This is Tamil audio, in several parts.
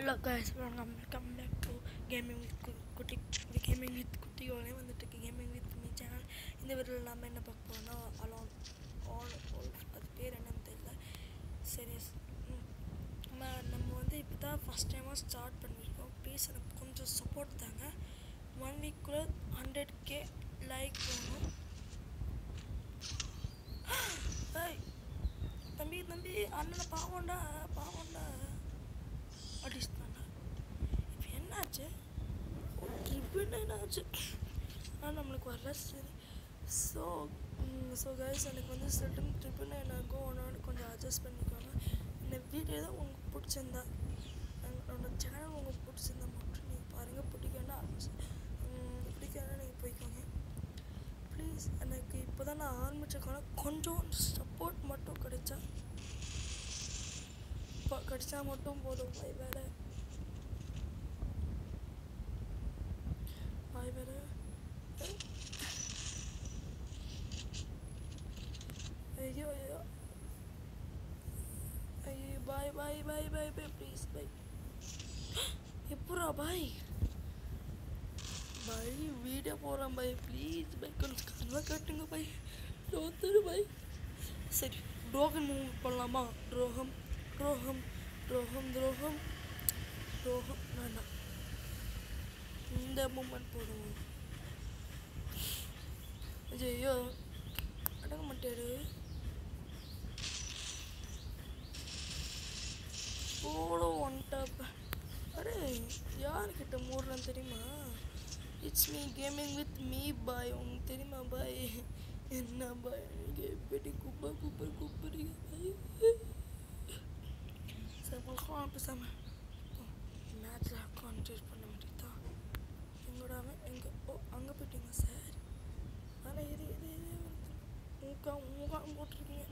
Hello guys welcome welcome back to gaming with Ku- Kutti gaming with Kutti ஓலே வந்துட்டு இருக்கு கேமிங் வித் மீ சேனல் இந்த வீடியோவில் நம்ம என்ன பார்க்க போறோம்னா அலான் ஆல் அது பேர் என்னன்னு தெரியல சரி ம். நம்ம நம்ம வந்து இப்போ தான் ஃபஸ்ட் டைமாக ஸ்டார்ட் பண்ணியிருக்கோம் ப்ளீஸ் எனக்கு கொஞ்சம் சப்போர்ட் தாங்க ஒன் வீக்குள்ளே ஹண்ட்ரட் கே லைக் போகணும் ஏய் தம்பி தம்பி அண்ணனை பாவம்டா பாவம்டா அடிச்சுட்டாண்டா இப்போ என்னாச்சு ட்ரிப்புன்னு என்னாச்சு ஆனால் நம்மளுக்கு வரல சரி ஸோ ஸோ கைஸ் எனக்கு வந்து சட்டன் ட்ரிப்புன்னு எனக்கு ஒன்று கொஞ்சம் அட்ஜஸ்ட் பண்ணிக்கோங்க இந்த வீடியோ தான் உங்களுக்கு பிடிச்சிருந்தா என்னோட சேனல் உங்களுக்கு பிடிச்சிருந்தா மட்டும் நீங்கள் பாருங்கள் பிடிக்கன்னா பிடிக்கன்னா நீங்கள் போய்க்கோங்க ப்ளீஸ் எனக்கு இப்போ தான் நான் ஆரம்பிச்சிருக்கேன் கொஞ்சம் சப்போர்ட் மட்டும் கிடைச்சா இப்போ கிடைச்சா மட்டும் போதும் பாய் வேலை பாய் வேலை ஐயோ ஐயோ ஐயோ பாய் பாய் பாய் பாய் பாய் ப்ளீஸ் பாய் எப்படா பாய் பாய் வீடியோ போகிறேன் பாய் ப்ளீஸ் பாய் கொஞ்சம் கண்ணை கட்டுங்க பாய் தோத்துடு பாய் சரி ட்ரோகன் மூவ் பண்ணலாமா துரோகம் துரோகம் துரோகம் துரோகம் துரோகம் வேண்டாம் இந்த மூமெண்ட் போடுவோம் ஐயோ அடங்க மாட்டாரு போட ஒன் டாப் அரே யார்கிட்ட மூடுறேன்னு தெரியுமா it's me gaming with me பாய் உங்களுக்கு தெரியுமா பாய் என்ன பாய் எனக்கு எப்படி குப்பை குப்பை குப்பறீங்க பாய் சரி உங்களுக்கு பேசாம மேட்ச்சில் கான்சன்ட்ரேட் பண்ண முடியுதா எங்கூட அவன் எங்கே ஓ அங்கே போயிட்டீங்க சார் ஆனால் இது இது இது மூக்கா மூக்கா போட்டிருக்கீங்க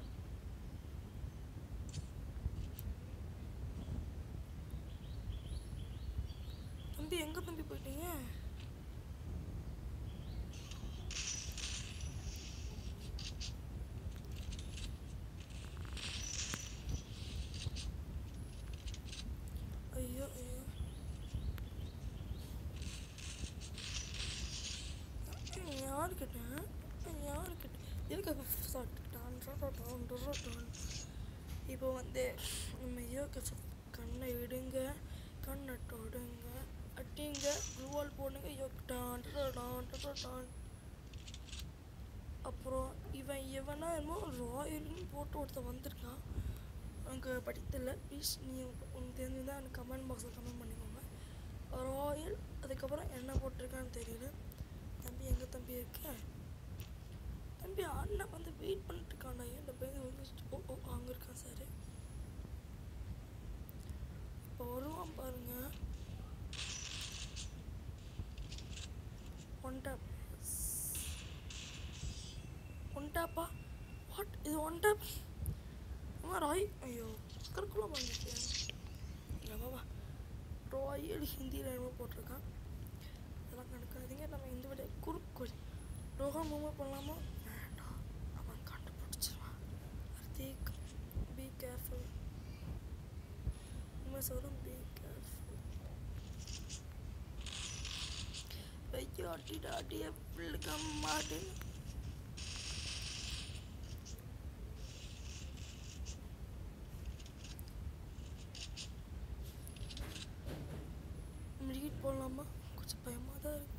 தம்பி எங்கே தம்பி போயிட்டீங்க ஐயோ ஐயோ யாருக்கிட்ட யாருக்கிட்ட எதுக்காக சாப்பிட்டான் இப்போ வந்து நம்ம யோக கண்ணை விடுங்க கண்ணை தொடுங்க அட்டிங்க குளுவால் போடுங்க யோக்டான் டான் அப்புறம் இவன் இவனா என்னமோ ராயல்னு போட்டு ஒருத்தன் வந்திருக்கான் எனக்கு படித்தல ப்ளீஸ் நீ உனக்கு தெரிஞ்சுதான் எனக்கு கமெண்ட் பாக்ஸில் கமெண்ட் பண்ணிக்கோங்க ராயல் அதுக்கப்புறம் என்ன போட்டிருக்கான்னு தெரியல தம்பி எங்கே தம்பி இருக்க தம்பி அண்ணன் வந்து வெயிட் பண்ணிட்டு இருக்காண்டா ஏன் இந்த பையன் வந்து ஓ ஓ அங்கே இருக்கான் சார் இப்போ வருவான் பாருங்க ஒன் டேப் ஒன் டேப்பா வாட் இது ஒன் டேப் அம்மா ராய் ஐயோ கருக்குள்ள வாங்கிட்டேன் இல்லை பாபா ராயல் ஹிந்தியில் என்னமோ போட்டிருக்கான் அதெல்லாம் கணக்காதீங்க நம்ம இந்த விட குறுக்கோள் ரோகா மூவ் பண்ணலாமா வேண்டாம் அவன் கண்டுபிடிச்சிருவான் ஹர்திக் பி கேர்ஃபுல் உண்மை சொல்லும் பி கேர்ஃபுல் ஐயோ அட்டிடா அட்டிய பிள்ளைக்க மாட்டேன் ரீட் போடலாமா கொஞ்சம் பயமாக தான் இருக்கு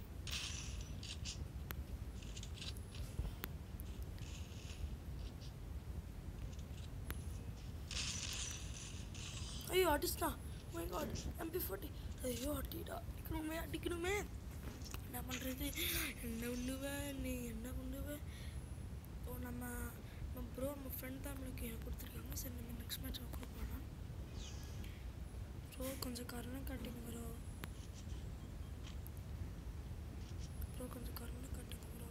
ஐயோ அடிச்சிட்டான் மை காட் எம்பி ஃபார்ட்டி ஐயோ அடிடா அடிக்கணுமே அடிக்கணுமே என்ன பண்ணுறது என்ன பண்ணுவேன் நீ என்ன பண்ணுவேன் ஓ நம்ம நம்ம ப்ரோ நம்ம ஃப்ரெண்ட் தான் நம்மளுக்கு கொடுத்துருக்காங்க சரி நம்ம நெக்ஸ்ட் மேட்ச் கொடுக்கலாம் ப்ரோ கொஞ்சம் கருணை காட்டுங்க ப்ரோ ப்ரோ கொஞ்சம் கருணை காட்டுங்க ப்ரோ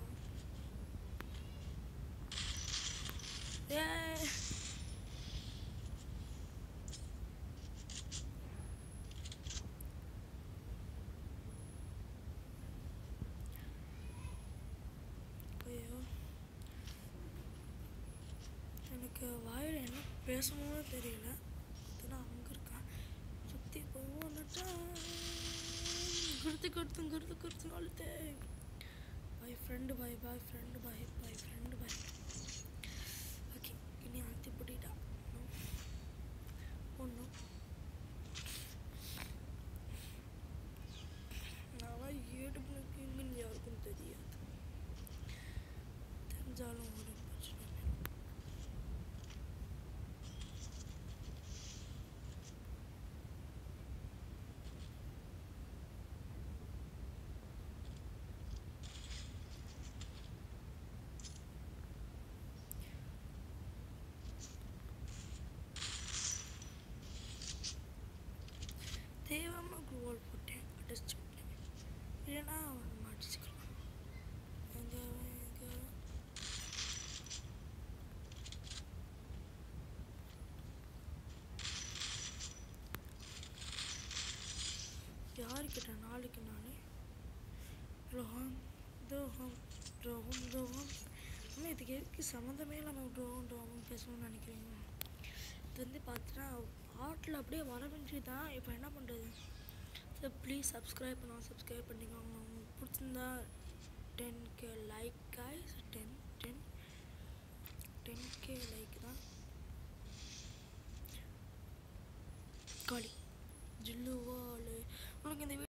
ஏ ஐயோ எனக்கு வாயில் என்ன பேசணும்னு தெரியல நான் அங்கே இருக்கேன் சுற்றி போய் வந்துட்டு கருத்து கருத்து கருத்து கருத்து அழுத்தே boy friend boy boy friend boy boy friend boy okay இனி அழுத்தி பிடிடா ஒன்றும் நான் ஏடு மணிக்கு எங்கன்னு யாருக்கும் தெரியாது தெரிஞ்சாலும் ஒரு பிரச்சனை இல்லை. தேவையாம குளோல் போட்டேன் அடிச்சு விட்டேன் இல்லைன்னா அவன் அடிச்சுக்கலாம் எங்க அவன், எங்க அவன்? யாருக்கிட்ட நாளைக்கு நானே ரோஹம் தோஹம் ரோஹம் தோஹம் ஆனால் இதுக்கு எதுக்கு சம்மந்தமே இல்லாமல் ரோஹம் ரோஹம் பேசணும்னு நினைக்கிறீங்க இது வந்து பார்த்தீங்கன்னா ஆட்டில் அப்படியே வரமின்றி தான் இப்போ என்ன பண்ணுறது சார் ப்ளீஸ் சப்ஸ்கிரைப் பண்ணலாம் சப்ஸ்கிரைப் பண்ணிக்கோங்க உங்களுக்கு பிடிச்சிருந்தா ten K like guys ten ten ten K like தான் காலி